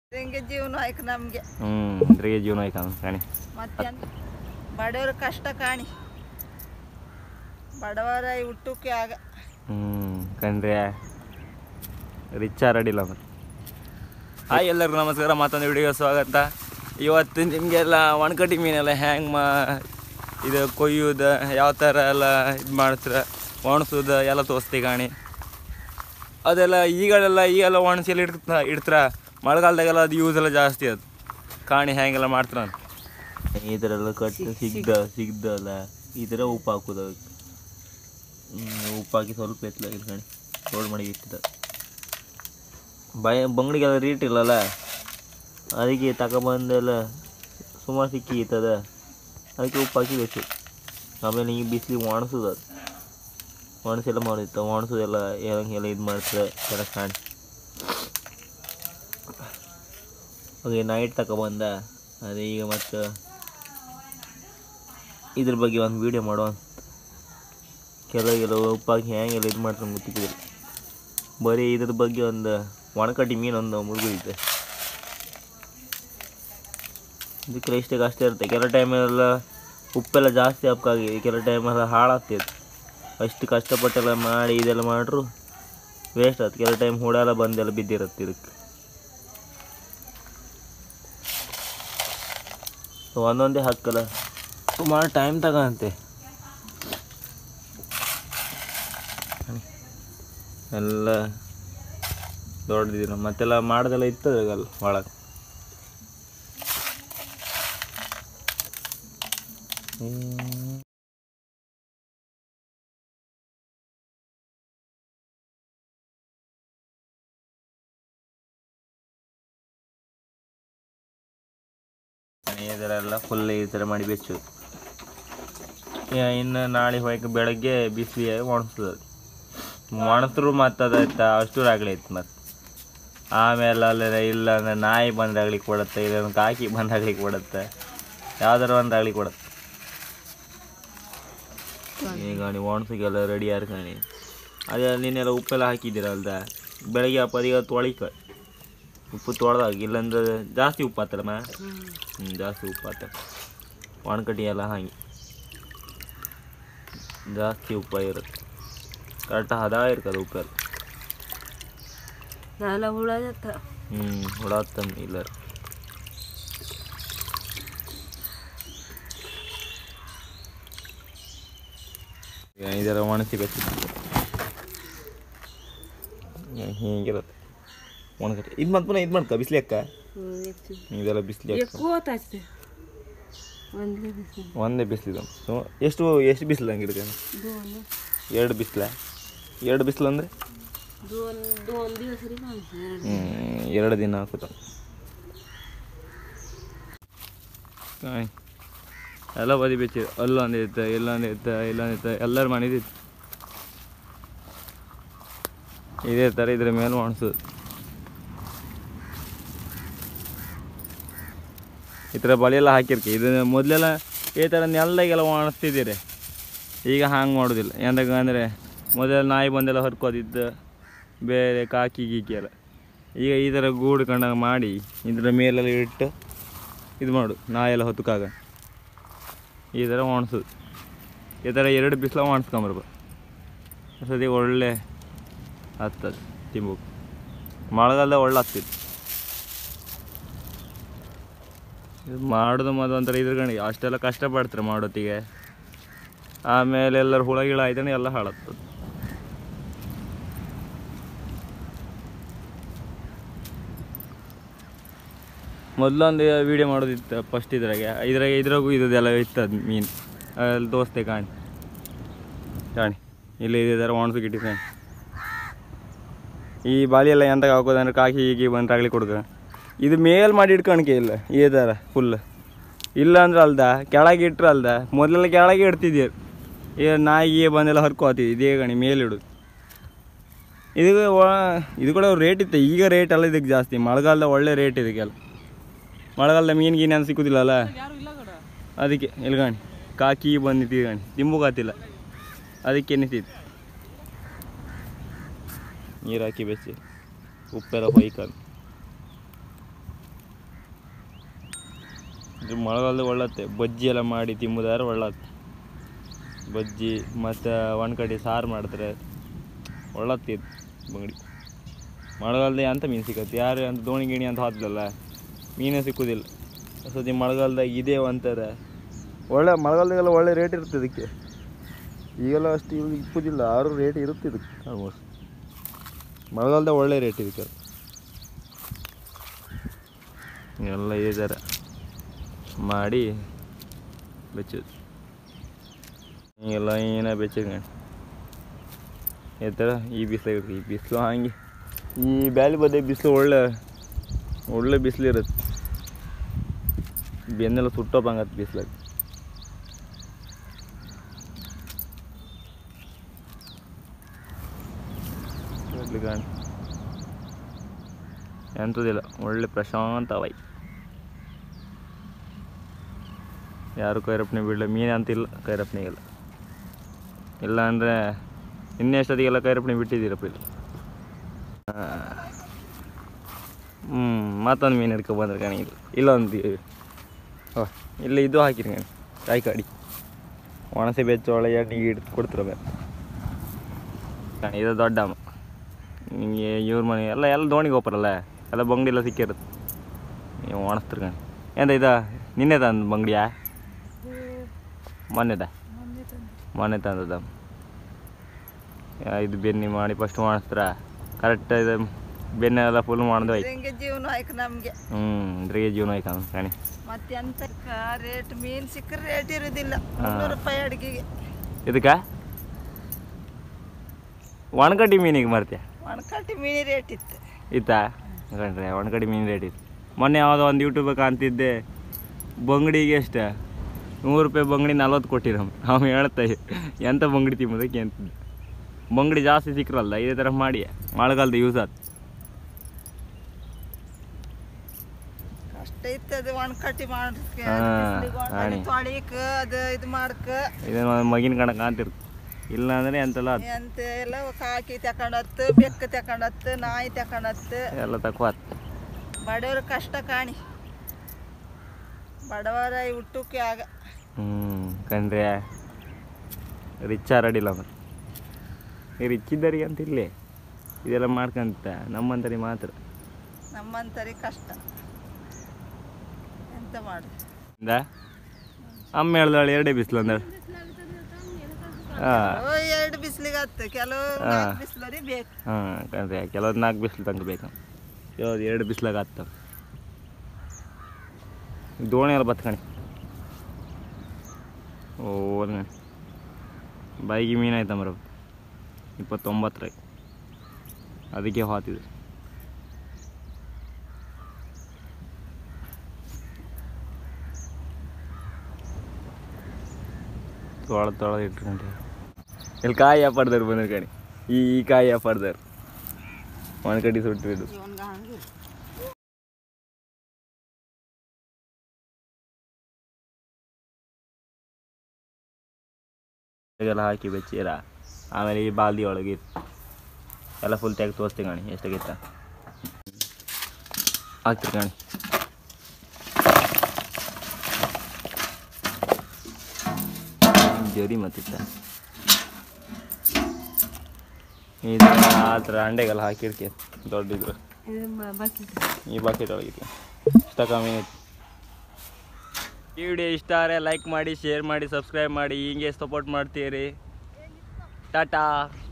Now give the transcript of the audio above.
ಹೆಂಗೆ ಜೀವನ ಆಯ್ತು ನಮಗೆ ಹ್ಞೂ ಇದ್ರಿಗೆ ಜೀವನ ಆಯ್ತು ಕಾಣಿ ಮತ್ತೆ ಬಡವರ ಕಷ್ಟ ಕಾಣಿ ಬಡವರ ಹುಟ್ಟಕ್ಕೆ ಆಗ ಹ್ಞೂ ಕಂಡ್ರೆ ರಿಚ್ ಆರಡಿಲ್ಲ ಅಂದ್ರೆ ಹಾಯ್ ಎಲ್ಲರಿಗೂ ನಮಸ್ಕಾರ ಮತ್ತೊಂದು ವಿಡಿಯೋ ಸ್ವಾಗತ ಇವತ್ತು ನಿಮಗೆಲ್ಲ ಒಣಕಟ್ಟಿ ಮೀನೆಲ್ಲ ಹ್ಯಾಂಗೆ ಮಾ ಇದು ಕೊಯ್ಯೋದು ಯಾವ ಥರ ಎಲ್ಲ ಇದು ಮಾಡ್ತಾರೆ ಒಣಸೋದು ಎಲ್ಲ ತೋರಿಸ್ತೀವಿ ಕಾಣಿ ಅದೆಲ್ಲ ಈಗಳೆಲ್ಲ ಈಗೆಲ್ಲ ಒಣಸಿ ಎಲ್ಲ ಇಡ್ತ ಇಡ್ತಾರ ಮಳೆಗಾಲದಾಗೆಲ್ಲ ಅದು ಯೂಸ್ ಎಲ್ಲ ಜಾಸ್ತಿ ಅದು ಕಾಣಿ ಹ್ಯಾಂಗೆಲ್ಲ ಮಾಡ್ತಾರ ಈ ಥರ ಎಲ್ಲ ಕಟ್ಟು ಸಿಗ್ದ ಸಿಗ್ದಲ್ಲ ಈ ಥರ ಉಪ್ಪು ಹಾಕೋದು ಅದಕ್ಕೆ ಹ್ಮ್, ಉಪ್ಪು ಹಾಕಿ ಸ್ವಲ್ಪ ಎತ್ತಲ ಇಟ್ಕೊಂಡು ರೋಡ್ ಮಾಡಿ ಇಟ್ಟಿದ್ದ ಬಯ ಬಂಗಡಿಗೆಲ್ಲ ರೇಟ್ ಇಲ್ಲಲ್ಲ ಅದಕ್ಕೆ ತಗೊಬಂದೆಲ್ಲ ಸುಮಾರು ಸಿಕ್ಕಿತ್ತದ ಅದಕ್ಕೆ ಉಪ್ಪು ಹಾಕಿ ಬೇಕು ಆಮೇಲೆ ಈ ಬಿಸಿಲಿಗೆ ಒಣಸೋದು ಅದು ಒಣಸೆಲ್ಲ ಮಾಡಿತ್ತು ಒಣಸೋದೆಲ್ಲ ಎಲ್ಲ ಇದು ಮಾಡ್ತದೆ ಎಲ್ಲ ಕಾಣಿ ಹಾಗೆ ನೈಟ್ ತಗೊಬಂದ ಅದೇ ಈಗ ಮತ್ತು ಇದ್ರ ಬಗ್ಗೆ ಒಂದು ವೀಡಿಯೋ ಮಾಡುವ ಕೆಲವೆಲ್ಲ ಉಪ್ಪಾಕಿ ಹೆಂಗೆಲ್ಲ ಇದು ಮಾಡ್ತಾರೆ ಗೊತ್ತಿದ್ದಿಲ್ಲ ಬರೀ ಇದ್ರ ಬಗ್ಗೆ ಒಂದು ಒಣಕಟ್ಟಿ ಮೀನು ಒಂದು ಮುಳುಗಿರುತ್ತೆ ಇದಕ್ಕೆಲ್ಲ ಇಷ್ಟೇ ಕಷ್ಟ ಇರುತ್ತೆ ಕೆಲವು ಟೈಮೆಲ್ಲ ಉಪ್ಪೆಲ್ಲ ಜಾಸ್ತಿ ಹಾಕಾಗಿ ಕೆಲವು ಟೈಮೆಲ್ಲ ಹಾಳಾಗ್ತಿತ್ತು ಅಷ್ಟು ಕಷ್ಟಪಟ್ಟೆಲ್ಲ ಮಾಡಿ ಇದೆಲ್ಲ ಮಾಡ್ರು ವೇಸ್ಟ್ ಆಯ್ತು ಕೆಲವು ಟೈಮ್ ಹುಳೆಲ್ಲ ಬಂದೆಲ್ಲ ಬಿದ್ದಿರುತ್ತೆ ಇದಕ್ಕೆ ಒಂದೊಂದೇ ಹಾಕಲ್ಲ ಸುಮಾರು ಟೈಮ್ ತಗಂತೆ ಎಲ್ಲ ದೊಡ್ಡದಿನ ಮತ್ತೆಲ್ಲ ಮಾಡೋದೆಲ್ಲ ಇರ್ತದೆ ಅಲ್ಲ ಒಳಗೆ ಇದರೆಲ್ಲ ಫುಲ್ ಈ ಥರ ಮಾಡಿ ಬೆಚ್ಚು ಇನ್ನು ನಾಳೆ ಹೋಯ್ಕೆ ಬೆಳಗ್ಗೆ ಬಿಸಿಲಿಗೆ ಒಣಸ್ತದೆ ಒಣಸಿದ್ರು ಮತ್ತು ಅದೈತ ಅಷ್ಟು ಆಗ್ಲೈತೆ ಮತ್ತು ಆಮೇಲೆ ಅಲ್ಲಿ ಇಲ್ಲ ಅಂದ್ರೆ ನಾಯಿ ಬಂದಾಗ್ಲಿಕ್ಕೆ ಕೊಡುತ್ತೆ ಇಲ್ಲ ಕಾಕಿ ಬಂದಾಗ್ಲಿಕ್ಕೆ ಕೊಡುತ್ತೆ ಯಾವ್ದಾರ ಒಂದು ಆಗ್ಲಿಕ್ಕೆ ಕೊಡುತ್ತೆ ಈಗ ನೀವು ಒಣಸಿಗೆಲ್ಲ ರೆಡಿ ಆರ್ಕಣಿ ಅದೇ ನೀನೆಲ್ಲ ಉಪ್ಪೆಲ್ಲ ಹಾಕಿದ್ದೀರಲ್ದ ಬೆಳಗ್ಗೆ ಅಪ್ಪದಿಗೆ ತೊಳಿಕ ಉಪ್ಪು ತೊಳ್ದಾಗ ಇಲ್ಲಾಂದ್ರೆ ಜಾಸ್ತಿ ಉಪ್ಪು ಆತಲ್ಲಮ್ಮ ಹ್ಞೂ ಜಾಸ್ತಿ ಉಪ್ಪು ಆತ ಒಣಕಟ್ಟಿ ಎಲ್ಲ ಹಾಗೆ ಜಾಸ್ತಿ ಉಪ್ಪ ಇರುತ್ತೆ ಕರೆಕ್ಟ್ ಹದ ಇರ್ತದೆ ಉಪ್ಪೆಲ್ಲ ನಾಲ ಹುಳ ಹ್ಞೂ ಹುಳ ತಂದು ಇಲ್ಲ ಇದೆಲ್ಲ ಒಣಸಿ ಬೇಕು ಹೀಗಿರುತ್ತೆ ಒಣಗಟ್ಟೆ ಇದು ಮತ್ತೆ ಪುನಃ ಇದು ಮಾಡ್ಕ ಬಿಸಿಲಿ ಅಕ್ಕ ಇದೆಲ್ಲ ಬಿಸಿಲಿ ಕೂತಾಯ್ತು ಒಂದೇ ಒಂದೇ ಬಿಸಿಲಿದು ಸೊ ಎಷ್ಟು ಎಷ್ಟು ಬಿಸಿಲು ಹಂಗೆ ಇಡ್ತಾನೆ ಎರಡು ಬಿಸಿಲ ಎರಡು ಬಿಸಿಲು ಅಂದರೆ दोन दोन दिवस रे माणसं ಎರಡು ದಿನ ಹಾಕುತ್ತ ಎಲ್ಲ ಬದಿ ಬೆಚ್ಚಿ ಅಲ್ಲೊಂದು ಇತ್ತು ಇಲ್ಲೊಂದು ಇತ್ತು ಇಲ್ಲೊಂದು ಇತ್ತು ಎಲ್ಲರ ಮನೆದಿತ್ತು ಇದೇ ಥರ ಇದ್ರ ಮೇಲೆ ಒಣಸೋದು ಈ ಥರ ಬಳಿ ಎಲ್ಲ ಹಾಕಿರ್ತಿ ಇದು ಮೊದಲೆಲ್ಲ ಈ ಥರ ನೆಲದಾಗೆಲ್ಲ ಒಣಸ್ತಿದ್ದೀರಿ ಈಗ ಹಂಗೆ ಮಾಡೋದಿಲ್ಲ ಎಂದಾಗ ಅಂದರೆ ಮೊದಲು ನಾಯಿ ಬಂದೆಲ್ಲ ಹೊರ್ಕೋದಿದ್ದು ಬೇರೆ ಕಾಕಿ ಗೀಕಿ ಎಲ್ಲ ಈಗ ಈ ಥರ ಗೂಡು ಕಂಡಂಗೆ ಮಾಡಿ ಇದ್ರ ಮೇಲೆಲ್ಲ ಇಟ್ಟು ಇದು ಮಾಡು ನಾಯೆಲ್ಲ ಹೊತ್ತಕ್ಕಾಗ ಈ ಥರ ಒಣಸೋದು ಈ ಥರ ಎರಡು ಬಿಸಿಲ ಒಣಸ್ಕೊಂಬರ್ಬ ಸತಿ ಒಳ್ಳೆ ಹತ್ತದು ತಿಂಬು ಮಳೆಗಾಲದ ಒಳ್ಳೆ ಹತ್ತಿತ್ತು ಇದು ಮಾಡೋದು ಮತ್ತು ಒಂಥರ ಇದ್ರ ಕಣಿ ಅಷ್ಟೆಲ್ಲ ಕಷ್ಟಪಡ್ತಾರೆ ಮಾಡೋತ್ತಿಗೆ ಆಮೇಲೆ ಎಲ್ಲರೂ ಹುಳ ಗಿಳ ಆಯ್ತಾನೆ ಎಲ್ಲ ಹಾಳಾಗ್ತದೆ ಮೊದಲೊಂದು ವೀಡಿಯೋ ಮಾಡೋದಿತ್ತು ಫಸ್ಟ್ ಇದ್ರಾಗೆ ಇದ್ರಾಗೆ ಇದ್ರಾಗೂ ಇದೆಲ್ಲ ಇತ್ತದು ಮೀನು ಅಲ್ಲಿ ದೋಸ್ತೆ ಕಾಣಿ ಕಾಣಿ ಇಲ್ಲಿ ಇದರ ಒಣಸು ಗಿಟ್ಟಿದ್ದಾನೆ ಈ ಬಾಲಿ ಎಲ್ಲ ಎಂತ ಹಾಕೋದಂದ್ರೆ ಕಾಕಿ ಹೀಗೆ ಬಂದು ತಗಲಿ ಕೊಡ್ಕ ಇದು ಮೇಲ್ ಮಾಡಿ ಇಟ್ಕೊಳಕ್ಕೆ ಇಲ್ಲ ಈ ಥರ ಫುಲ್ ಇಲ್ಲ ಅಂದ್ರೆ ಅಲ್ದ ಕೆಳಗೆ ಇಟ್ರೆ ಅಲ್ದ ಮೊದಲೆಲ್ಲ ಕೆಳಗೆ ಇಡ್ತಿದ್ದೀರಿ ಈಗ ನಾಯಿಗೆ ಬಂದೆಲ್ಲ ಹರ್ಕೋತೀವಿ ಇದೇ ಗಣಿ ಮೇಲಿಡು ಇದು ವ- ಇದು ಕೂಡ ರೇಟ್ ಇತ್ತು ಈಗ ರೇಟ್ ಎಲ್ಲ ಇದಕ್ಕೆ ಜಾಸ್ತಿ ಮಳೆಗಾಲದ ಒಳ್ಳೆ ರೇಟ್ ಇದಕ್ಕೆಲ್ಲ ಮಳೆಗಾಲದ ಮೀನು ಗೀನು ಏನು ಸಿಕ್ಕುದಿಲ್ಲಲ್ಲ ಅದಕ್ಕೆ ಇಲ್ಗಾಣಿ ಕಾಕಿ ಬಂದಿತ್ತು ಗಣಿ ತಿಂಬುಗಾತಿಲ್ಲ ಅದಕ್ಕೆ ನಿಂತಿತ್ತು ನೀರು ಹಾಕಿ ಬೆಚ್ಚಿ ಉಪ್ಪೆಲ್ಲ ಹೊಯ್ಕೊಂಡು ಇದು ಮಳೆಗಾಲದ ಒಳ್ಳತ್ತೆ ಬಜ್ಜಿ ಎಲ್ಲ ಮಾಡಿ ತಿಂಬುದಾದ್ರೆ ಒಳ್ಳತ್ತೆ ಬಜ್ಜಿ ಮತ್ತು ಒಂದು ಕಡೆ ಸಾರು ಮಾಡ್ತಾರೆ ಒಳ್ಳತ್ತೆ ಇದು ಬಂಗಡಿ ಮಳೆಗಾಲದ ಅಂತ ಮೀನು ಸಿಕ್ಕತ್ತೆ ಯಾರು ಅಂತ ದೋಣಿ ಗಿಣಿ ಅಂತ ಹಾಕ್ದಲ್ಲ ಮೀನೇ ಸಿಕ್ಕುದಿಲ್ಲ ಸತಿ ಮಳೆಗಾಲದಾಗ ಇದೇ ಅಂತಾರೆ ಒಳ್ಳೆ ಮಳೆಗಾಲದಾಗೆಲ್ಲ ಒಳ್ಳೆ ರೇಟ್ ಇರುತ್ತೆ ಇದಕ್ಕೆ ಈಗೆಲ್ಲ ಅಷ್ಟು ಇವಾಗ ಇಪ್ಪುದಿಲ್ಲ ಆರು ರೇಟ್ ಇರುತ್ತೆ ಇದಕ್ಕೆ ಆಲ್ಮೋಸ್ಟ್ ಮಳೆಗಾಲದಾಗ ಒಳ್ಳೆ ರೇಟ್ ಇದಕ್ಕೆ ಎಲ್ಲ ಇದೇ ಥರ ಮಾಡಿ ಬೆಚ್ಚೋದು ಈಗೆಲ್ಲ ಏನ ಬೆಚ್ಚಗ ಈ ಥರ ಈ ಬಿಸಿಲು ಈ ಬಿಸಿಲು ಹಂಗೆ ಈ ಬ್ಯಾಲಿ ಬದಿ ಬಿಸಿಲು ಒಳ್ಳೆ ಒಳ್ಳೆ ಬಿಸಿಲು ಇರುತ್ತೆ ಬೆನ್ನೆಲ್ಲ ಸುಟ್ಟೋಪಂಗತ್ತೆ ಬಿಸಿಲಾಗ ಇರ್ಲಿ ಕಾಣ್ ಎಂಥದಿಲ್ಲ ಒಳ್ಳೆ ಪ್ರಶಾಂತವಾಯಿ ಯಾರು ಕೈರಪ್ಪಣೆ ಬಿಡಲ್ಲ ಮೀನು ಅಂತಿಲ್ಲ ಕೈರಪ್ಪಣೆಗೆಲ್ಲ ಇಲ್ಲ ಅಂದರೆ ಇನ್ನೇ ಎಷ್ಟೊತ್ತಿಗೆಲ್ಲ ಕೈರಪ್ಪಣೆ ಬಿಟ್ಟಿದ್ದೀರಪ್ಪ ಇಲ್ಲಿ ಹ್ಞೂ ಮತ್ತೊಂದು ಮೀನು ಹಿಡ್ಕೊ ಬಂದ್ರೆ ಕಣಿ ಇಲ್ಲಿ ಇಲ್ಲೊಂದು ಓ ಇಲ್ಲಿ ಇದು ಹಾಕಿರಿ ಕಣಿ ಕಾಯಿ ಕಾಡಿ ಒಣಸೆ ಬೆಚ್ಚೋಳ ಎಣ್ಣೆಗೆ ಹಿಡ್ದು ಕೊಡ್ತಿರ ಮೇಲೆ ಕಣಿ ಇದು ದೊಡ್ಡ ಅಮ್ಮ ನಿಮಗೆ ಇವ್ರ ಮನೆ ಎಲ್ಲ ಎಲ್ಲ ದೋಣಿಗೆ ಹೋಗ್ಬರಲ್ಲ ಎಲ್ಲ ಬಂಗಡಿ ಎಲ್ಲ ಸಿಕ್ಕಿರುತ್ತೆ ನೀವು ಒಣಸ್ತಿರ್ ಕಣಿ ಎಂತ ಇದು ನಿನ್ನೆ ತಂದು ಬಂಗಡಿಯಾ ಮೊನ್ನೆದ ಮೊನ್ನೆ ತಂದದ ಇದು ಬೆನ್ನಿ ಮಾಡಿ ಫಸ್ಟ್ ಮಾಡಿಸ್ತಾರ ಕರೆಕ್ಟ್ ಇದು ಬೆನ್ನೆಲ್ಲ ಫುಲ್ ಮಾಡಿದ್ವು ಆಯ್ತು ಹಿಂಗೆ ಜೀವನ ಆಯ್ತು ನಮಗೆ ಹ್ಞೂ ಇದ್ರಿಗೆ ಜೀವನ ಆಯ್ತು ಅವ್ನು ಕಣಿ ಮತ್ತೆ ಎಂತ ರೇಟ್ ಮೀನು ಸಿಕ್ಕರೆ ರೇಟ್ ಇರೋದಿಲ್ಲ ಮುನ್ನೂರು ರೂಪಾಯಿ ಅಡುಗೆಗೆ ಇದಕ್ಕೆ ಒಣಗಡ್ಡಿ ಮೀನಿಗೆ ಮರ್ತೀಯ ಒಣಕಟ್ಟಿ ಮೀನು ರೇಟ್ ಇತ್ತು ಇತ್ತಾ ಕಂಡ್ರೆ ಒಣಗಡ್ಡಿ ಮೀನು ರೇಟ್ ಇತ್ತು ಮೊನ್ನೆ ಯಾವುದೋ ಒಂದು ಯೂಟ್ಯೂಬ್ ಕಾಣ್ತಿದ್ದೆ ಬಂಗಡಿಗೆ ಎಷ್ಟು ನೂರು ರೂಪಾಯಿ ಬಂಗಡಿ ನಲ್ವತ್ತು ಕೊಟ್ಟಿರೋ ಅವ್ನು ಹೇಳ್ತಾ ಎಂಥ ಬಂಗಡಿ ತಿನ್ನೋದಕ್ಕೆ ಅಂತಿದ್ದೆ ಬಂಗಡಿ ಜಾಸ್ತಿ ಸಿಕ್ಕರಲ್ಲ ಇದೇ ಥರ ಮಾಡಿ ಮಳೆಗಾಲದ ಯೂಸ್ ಆಯ್ತು ಕಷ್ಟ ಇತ್ತು ಅದು ಒಣಕಟ್ಟಿ ಮಾಡಕ್ಕೆ ಹಾ, ಬಿಸ್ಲಿಗೆ ಒಣಗಡಿ ಆಣಿ. ತೊಳಿಕ ಅದು ಇದು ಮಾಡಕ್ಕೆ ಇದನ್ನು ಮಗಿನ ಕಣಕ್ಕೆ ಕಾಣ್ತಿರ್ತು ಇಲ್ಲ ಅಂದರೆ ಎಂತೆಲ್ಲ ಆತು. ಎಂತ ಎಲ್ಲ ಕಾಕಿ ತಕೊಂಡತ್ತು ಬೆಕ್ಕ ತಕೊಂಡತ್ತು ನಾಯಿ ತಕೊಂಡತ್ತು ಎಲ್ಲ ತಕ್ವಾತ್ ಬಡವ್ರ ಕಷ್ಟ ಕಾಣಿ ಬಡವರ ಹುಟ್ಟಕ್ಕೆ ಆಗ ಹ್ಞೂ ಕಂಡ್ರೆ ರಿಚ್ ಅಡಿಲ್ಲ ಮತ್ತೆ ಈ ರಿಚ್ ಇದ್ದರಿಗೆ ಅಂತ ಇಲ್ಲೇ ಇದೆಲ್ಲ ಮಾಡ್ಕಂತ ನಮ್ಮಂತರಿ ಮಾತ್ರ ನಮ್ಮಂತರಿ ಕಷ್ಟ ಎಂತ ಮಾಡು ಇಂದ ಅಮ್ಮ ಹೇಳ್ದಾಳೆ ಎರಡೇ ಬಿಸಿಲು ಅಂದಾಳೆ ಹಾಂ ಓ ಎರಡು ಬಿಸಿಲಿಗೆ ಹತ್ತು ಕೆಲವು ಹಾ. ಬಿಸಿಲರಿ ಬೇಕು ಹಾಂ ಕಂಡ್ರೆ ಕೆಲವೊಂದು ನಾಲ್ಕು ಬಿಸಿಲು ತನಕ ಬೇಕು ಕೆಲವೊಂದು ಎರಡು ಬಿಸಿಲಾಗ ಆಗ್ತವೆ ದೋಣಿ ಎಲ್ಲ ಬತ್ಕಣಿ ಓ ಗಣಿ ಬಾಯಿಗೆ ಮೀನು ಆಯ್ತಾ ಮರ ಇಪ್ಪತ್ತೊಂಬತ್ತರಾಗ ಅದಕ್ಕೆ ಹಾತಿದೆ ತೊಳ ತೊಳೆದು ಇಟ್ಕೊಂಡೆ ಇಲ್ಲಿ ಕಾಯಿ ವ್ಯಾಪಾರದವ್ರು ಬಂದ್ರು ಕಣಿ ಈ ಈ ಕಾಯಿ ವ್ಯಾಪಾರದವ್ರು ಒಂದು ಕಡೆ ಸುಟ್ಟಿದ್ದು ಇವನ್ಗೆ ಹಂಗೆ ಎಲ್ಲ ಹಾಕಿ ಬೆಚ್ಚಿರ ಆಮೇಲೆ ಈ ಬಾಲ್ದಿ ಒಳಗೆ ಇತ್ತು ಎಲ್ಲ ಫುಲ್ ತೆಗೆದು ತೋರಿಸ್ತೀವಿ ಕಾಣಿ ಎಷ್ಟಾಗಿತ್ತ ಹಾಕ್ತೀರಿ ಕಾಣಿ ಜರಿ ಮತ್ತಿತ್ತ ಈ ಥರ ಆ ಥರ ಅಂಡೆಗೆಲ್ಲ ಹಾಕಿರ್ಕೆ ದೊಡ್ಡಿದ್ರು ಈ ಬಕೆಟ್ ಒಳಗಿತ್ತು ಇಷ್ಟ ಕಮ್ಮಿ ಐತಿ ಈ ವಿಡಿಯೋ ಇಷ್ಟ ಆದರೆ ಲೈಕ್ ಮಾಡಿ ಶೇರ್ ಮಾಡಿ ಸಬ್ಸ್ಕ್ರೈಬ್ ಮಾಡಿ ಹಿಂಗೆ ಸಪೋರ್ಟ್ ಮಾಡ್ತೀರಿ ಟಾಟಾ